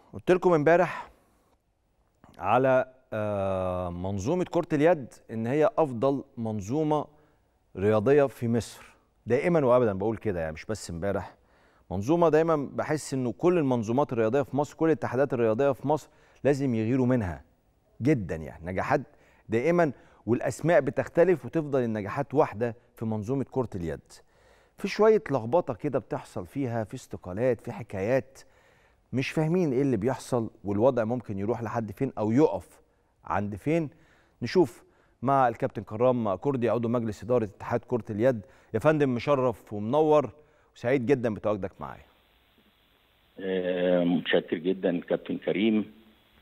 قلت لكم امبارح على آه، منظومة كرة اليد إن هي أفضل منظومة رياضية في مصر دائما وأبدا بقول كده يعني مش بس امبارح منظومة دايما بحس إنه كل المنظومات الرياضية في مصر كل الاتحادات الرياضية في مصر لازم يغيروا منها جدا يعني نجاحات دائما والأسماء بتختلف وتفضل النجاحات واحدة في منظومة كرة اليد في شوية لخبطة كده بتحصل فيها في استقالات في حكايات مش فاهمين ايه اللي بيحصل والوضع ممكن يروح لحد فين او يقف عند فين نشوف مع الكابتن كرام كردي عضو مجلس اداره اتحاد كره اليد يا فندم مشرف ومنور وسعيد جدا بتواجدك معايا آه، متشكر جدا كابتن كريم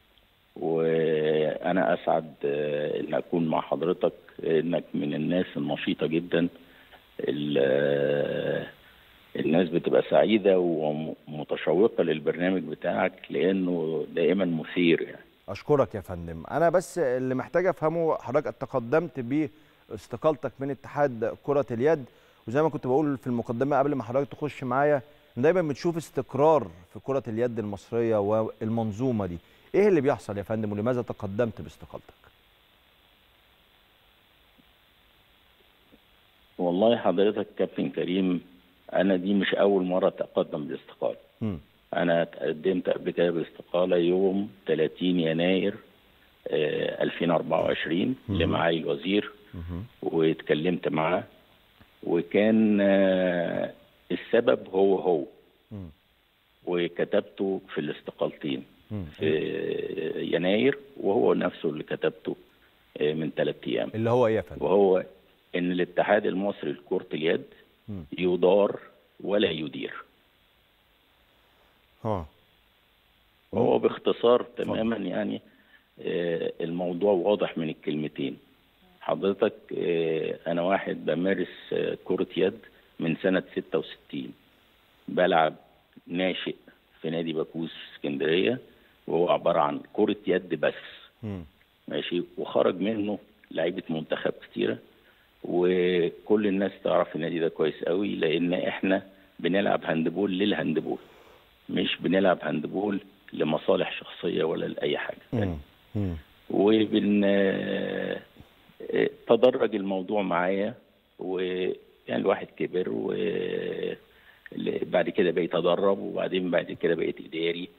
وانا اسعد آه، ان اكون مع حضرتك انك من الناس النشيطه جدا ال- آه، الناس بتبقى سعيده ومتشوقه للبرنامج بتاعك لانه دائما مثير يعني اشكرك يا فندم انا بس اللي محتاج افهمه حضرتك تقدمت باستقالتك من اتحاد كره اليد وزي ما كنت بقول في المقدمه قبل ما حضرتك تخش معايا إن دايما بنشوف استقرار في كره اليد المصريه والمنظومه دي ايه اللي بيحصل يا فندم ولماذا تقدمت باستقالتك والله حضرتك كابتن كريم انا دي مش اول مره اتقدم بالاستقاله مم. انا تقدمت قبل كده باستقاله يوم 30 يناير آه، 2024 لمعالي الوزير مهم. واتكلمت معاه وكان آه، السبب هو هو مم. وكتبته في الاستقالتين مم. في يناير وهو نفسه اللي كتبته آه، من ثلاث ايام اللي هو ايه يا فندم وهو ان الاتحاد المصري لكرة اليد مم. يدار ولا يدير اه وهو باختصار تماما يعني آه، الموضوع واضح من الكلمتين حضرتك آه، انا واحد بمارس آه، كرة يد من سنة 66 بلعب ناشئ في نادي باكوس في اسكندرية وهو عبارة عن كرة يد بس مم. ماشي وخرج منه لعيبه منتخب كتيره وكل الناس تعرف النادي ده كويس قوي لان احنا بنلعب هاندبول للهاندبول مش بنلعب هاندبول لمصالح شخصيه ولا لاي حاجه مم. مم. وبن آه، آه، تدرج الموضوع معايا ويعني الواحد كبر و ل- بعد كده بقيت ادرب وبعدين بعد كده بقيت اداري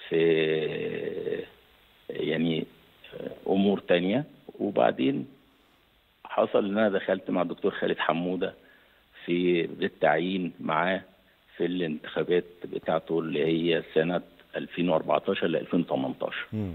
في يعني امور تانية وبعدين حصل ان انا دخلت مع الدكتور خالد حموده في بالتعيين معاه في الانتخابات بتاعته اللي هي سنه 2014 ل 2018 مم.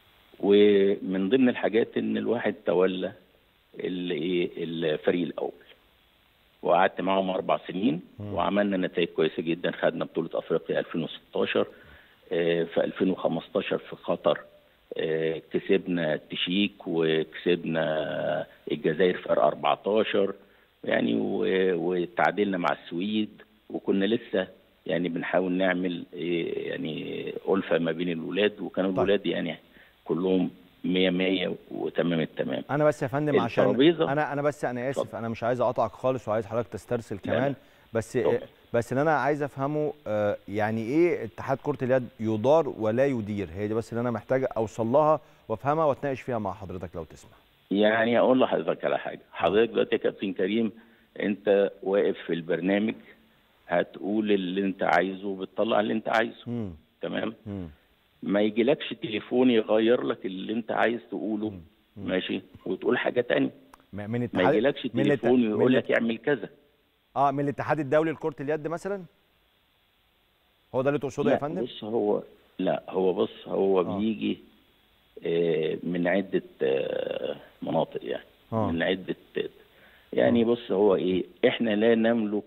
ومن ضمن الحاجات ان الواحد تولى ال- ايه الفريق الاول وقعدت معاهم اربع سنين وعملنا نتائج كويسه جدا خدنا بطوله افريقيا 2016 آه، في 2015 في قطر آه، كسبنا التشيك وكسبنا الجزائر فرق 14 يعني و- وتعادلنا مع السويد وكنا لسه يعني بنحاول نعمل إيه، يعني ألفة ما بين الولاد وكانوا طيب. الولاد يعني كلهم 100 100 وتمام التمام انا بس يا فندم عشان الترابيزة. انا انا بس انا اسف اتفضل. انا مش عايز اقطعك خالص وعايز حضرتك تسترسل لا، كمان لا. بس اتفضل. بس اللي انا عايز افهمه آه، يعني ايه اتحاد كره اليد يدار ولا يدير هي دي بس اللي انا محتاج اوصل لها وافهمها واتناقش فيها مع حضرتك لو تسمح يعني اقول لحضرتك على حاجه حضرتك دلوقتي يا كابتن كريم انت واقف في البرنامج هتقول اللي انت عايزه وبتطلع اللي انت عايزه مم. تمام مم. ما يجيلكش تليفون يغير لك اللي انت عايز تقوله ماشي وتقول حاجه تانية م- من ما اتحاد يجيلكش من الات- تليفون من ويقول الات- لك اعمل كذا اه من الاتحاد الدولي لكره اليد مثلا هو ده اللي تقصده يا لا فندم بص هو لا هو بص هو آه. بيجي آه، من عده آه، مناطق يعني آه. من عده يعني بص هو ايه احنا لا نملك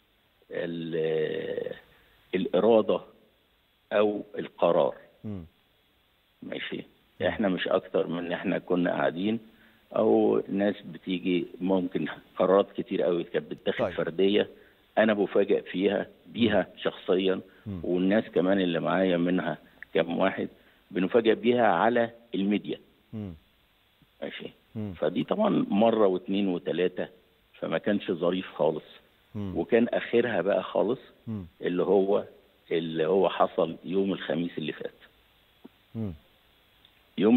ال- الاراده او القرار مم. ماشي احنا مش اكتر من ان احنا كنا قاعدين او ناس بتيجي ممكن قرارات كتير قوي كانت بتتاخد طيب. فرديه انا بفاجئ فيها بيها شخصيا مم. والناس كمان اللي معايا منها كم واحد بنفاجئ بيها على الميديا مم. ماشي مم. فدي طبعا مره واثنين وثلاثه فما كانش ظريف خالص مم. وكان اخرها بقى خالص مم. اللي هو اللي هو حصل يوم الخميس اللي فات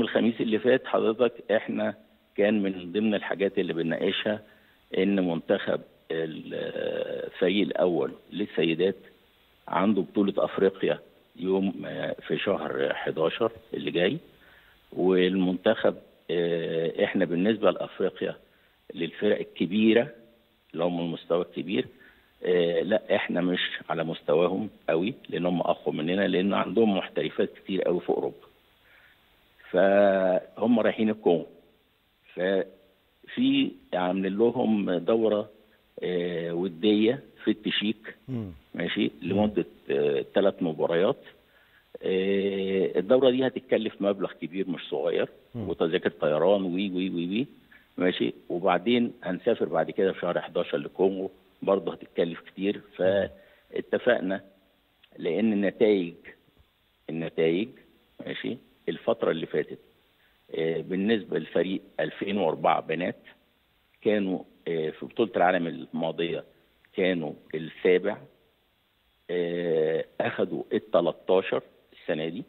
الخميس اللي فات حضرتك احنا كان من ضمن الحاجات اللي بنناقشها ان منتخب الفريق الاول للسيدات عنده بطوله افريقيا يوم آه، في شهر 11 اللي جاي والمنتخب آه، احنا بالنسبه لافريقيا للفرق الكبيره اللي هم المستوى الكبير آه، لا احنا مش على مستواهم قوي لان هم اقوى مننا لان عندهم محترفات كتير قوي في اوروبا فهم رايحين الكونغو ففي عاملين لهم دوره آه، وديه في التشيك مم. ماشي لمده ثلاث مباريات آه، الدوره دي هتتكلف مبلغ كبير مش صغير وتذاكر طيران وي وي وي وي ماشي وبعدين هنسافر بعد كده في شهر 11 لكونغو برضه هتتكلف كتير فاتفقنا لان النتائج النتائج ماشي الفتره اللي فاتت آه، بالنسبه لفريق 2004 بنات كانوا آه، في بطوله العالم الماضيه كانوا السابع آه، اخذوا ال 13 السنه دي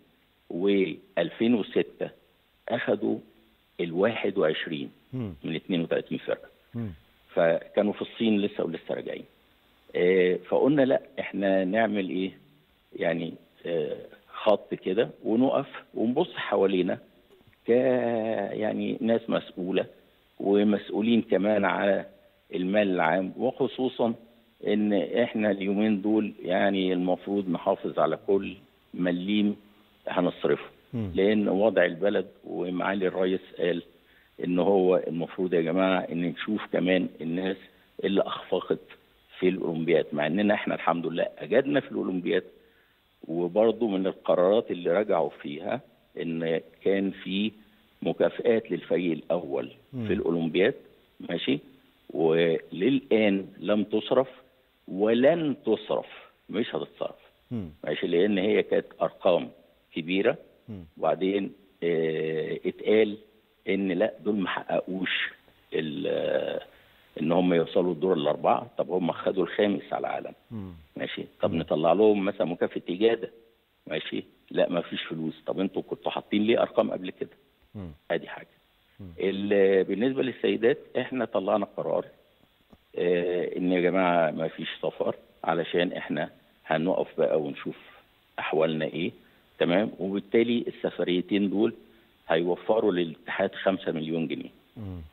و2006 اخذوا ال 21 مم. من 32 فرقه مم. فكانوا في الصين لسه ولسه راجعين آه، فقلنا لا احنا نعمل ايه يعني آه، خط كده ونقف ونبص حوالينا ك يعني ناس مسؤوله ومسؤولين كمان على المال العام وخصوصا ان احنا اليومين دول يعني المفروض نحافظ على كل مليم هنصرفه مم. لان وضع البلد ومعالي الرئيس قال ان هو المفروض يا جماعه ان نشوف كمان الناس اللي اخفقت في الاولمبياد مع اننا احنا الحمد لله اجدنا في الاولمبياد وبرضه من القرارات اللي رجعوا فيها ان كان في مكافآت للفريق الاول مم. في الاولمبياد ماشي وللان لم تصرف ولن تصرف مش هتتصرف مم. ماشي لان هي كانت ارقام كبيره مم. وبعدين آه، اتقال ان لا دول ما حققوش ال- آه، ان هم يوصلوا الدور الاربعه طب هم خدوا الخامس على العالم مم. ماشي طب نطلع لهم مثلا مكافاه اجاده ماشي لا ما فيش فلوس طب انتوا كنتوا حاطين ليه ارقام قبل كده مم. ادي حاجه ال- بالنسبه للسيدات احنا طلعنا قرار آه، ان يا جماعه ما فيش سفر علشان احنا هنقف بقى ونشوف احوالنا ايه تمام وبالتالي السفريتين دول هيوفروا للاتحاد 5 مليون جنيه مم.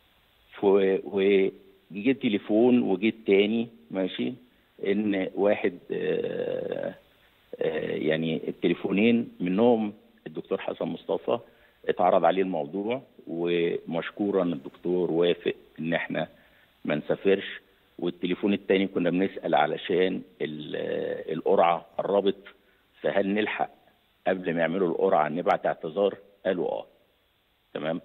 ف- وجه تليفون وجه تاني ماشي ان واحد آه، آه، يعني التليفونين منهم الدكتور حسن مصطفى اتعرض عليه الموضوع ومشكورا الدكتور وافق ان احنا ما نسافرش والتليفون التاني كنا بنسال علشان ال- آه، القرعه قربت فهل نلحق قبل ما يعملوا القرعه نبعت اعتذار قالوا اه تمام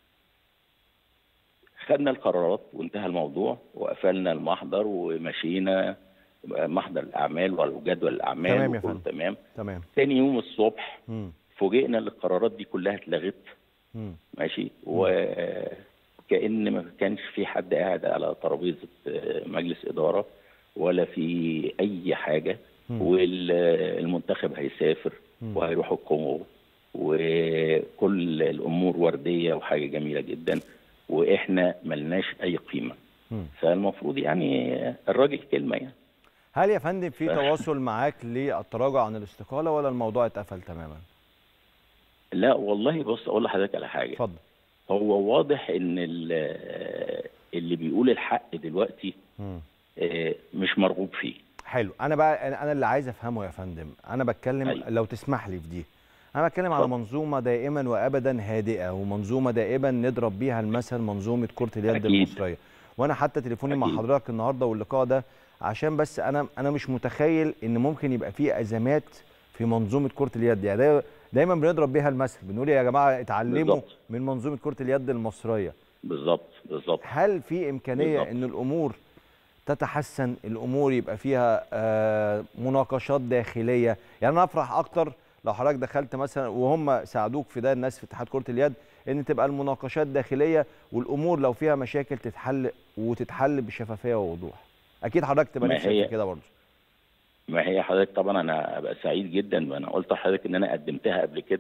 خدنا القرارات وانتهى الموضوع وقفلنا المحضر ومشينا محضر الاعمال وجدول الاعمال تمام يا وكله فندم. تمام تمام تاني يوم الصبح مم. فوجئنا ان القرارات دي كلها اتلغت مم. ماشي وكأن ما كانش في حد قاعد على ترابيزة آه، مجلس إدارة ولا في أي حاجة مم. والمنتخب هيسافر مم. وهيروح الكونغو وكل الأمور وردية وحاجة جميلة جدا وإحنا ملناش أي قيمة مم. فالمفروض يعني الراجل كلمة يعني هل يا فندم في تواصل معاك للتراجع عن الاستقاله ولا الموضوع اتقفل تماما؟ لا والله بص أقول لحضرتك على حاجة اتفضل هو واضح إن ال- اللي بيقول الحق دلوقتي مم. آه، مش مرغوب فيه حلو انا بقى انا أنا اللي عايز افهمه يا فندم انا بتكلم أيوة. لو تسمح لي في دي انا بتكلم على اتفضل. منظومه دائما وابدا هادئه ومنظومه دائما نضرب بيها المثل منظومه كره اليد أكيد. المصريه وانا حتى تليفوني مع أكيد. حضرتك النهارده واللقاء ده عشان بس انا انا مش متخيل ان ممكن يبقى في ازمات في منظومه كره اليد يعني دا- دايما بنضرب بيها المثل بنقول يا جماعه اتعلموا بالظبط. من منظومه كره اليد المصريه بالظبط بالظبط هل في امكانيه بالظبط. ان الامور تتحسن الامور يبقى فيها آه، مناقشات داخليه يعني انا افرح اكتر لو حضرتك دخلت مثلا وهم ساعدوك في ده الناس في اتحاد كره اليد ان تبقى المناقشات داخليه والامور لو فيها مشاكل تتحل وتتحل بشفافيه ووضوح اكيد حضرتك تبقى ما نفسك هي- في كده برضه ما هي حضرتك طبعا انا ابقى سعيد جدا وانا قلت لحضرتك ان انا قدمتها قبل كده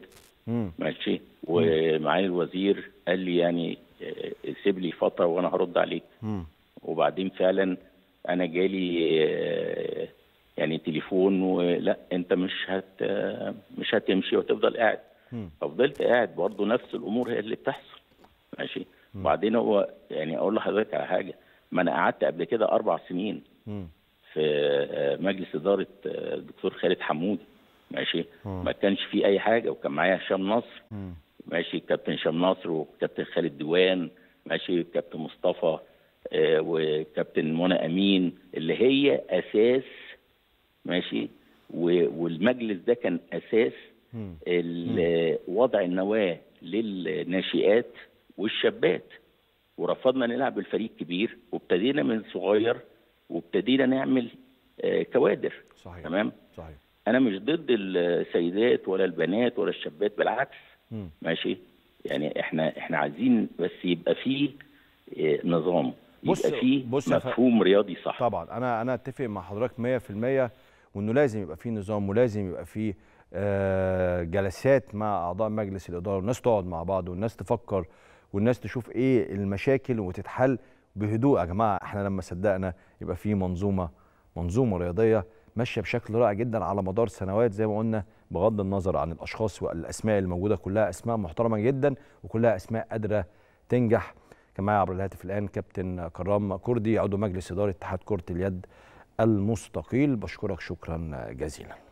مم. ماشي ومعالي الوزير قال لي يعني آه، سيب لي فتره وانا هرد عليك مم. وبعدين فعلا انا جالي آه، يعني تليفون ولا انت مش هت آه، مش هتمشي وتفضل قاعد مم. ففضلت قاعد برضه نفس الامور هي اللي بتحصل ماشي وبعدين هو يعني اقول لحضرتك على حاجه ما انا قعدت قبل كده اربع سنين مم. في آه، مجلس اداره آه، الدكتور خالد حمودي ماشي ما كانش في اي حاجه وكان معايا هشام نصر مم. ماشي كابتن هشام نصر وكابتن خالد ديوان ماشي كابتن مصطفى آه، وكابتن منى امين اللي هي اساس ماشي و- والمجلس ده كان اساس مم. ال- وضع النواه للناشئات والشابات ورفضنا نلعب بالفريق كبير وابتدينا من صغير وابتدينا نعمل آه، كوادر صحيح تمام صحيح انا مش ضد السيدات ولا البنات ولا الشابات بالعكس مم. ماشي يعني احنا احنا عايزين بس يبقى فيه آه، نظام بص- يبقى فيه بص يا ف- مفهوم رياضي صح طبعا انا انا اتفق مع حضرتك 100% وانه لازم يبقى فيه نظام ولازم يبقى فيه آه، جلسات مع اعضاء مجلس الاداره والناس تقعد مع بعض والناس تفكر والناس تشوف ايه المشاكل وتتحل بهدوء يا جماعه احنا لما صدقنا يبقى فيه منظومه منظومه رياضيه ماشيه بشكل رائع جدا على مدار سنوات زي ما قلنا بغض النظر عن الاشخاص والاسماء الموجوده كلها اسماء محترمه جدا وكلها اسماء قادره تنجح كان معايا عبر الهاتف الان كابتن كرام كردي عضو مجلس اداره اتحاد كره اليد المستقيل بشكرك شكرا جزيلا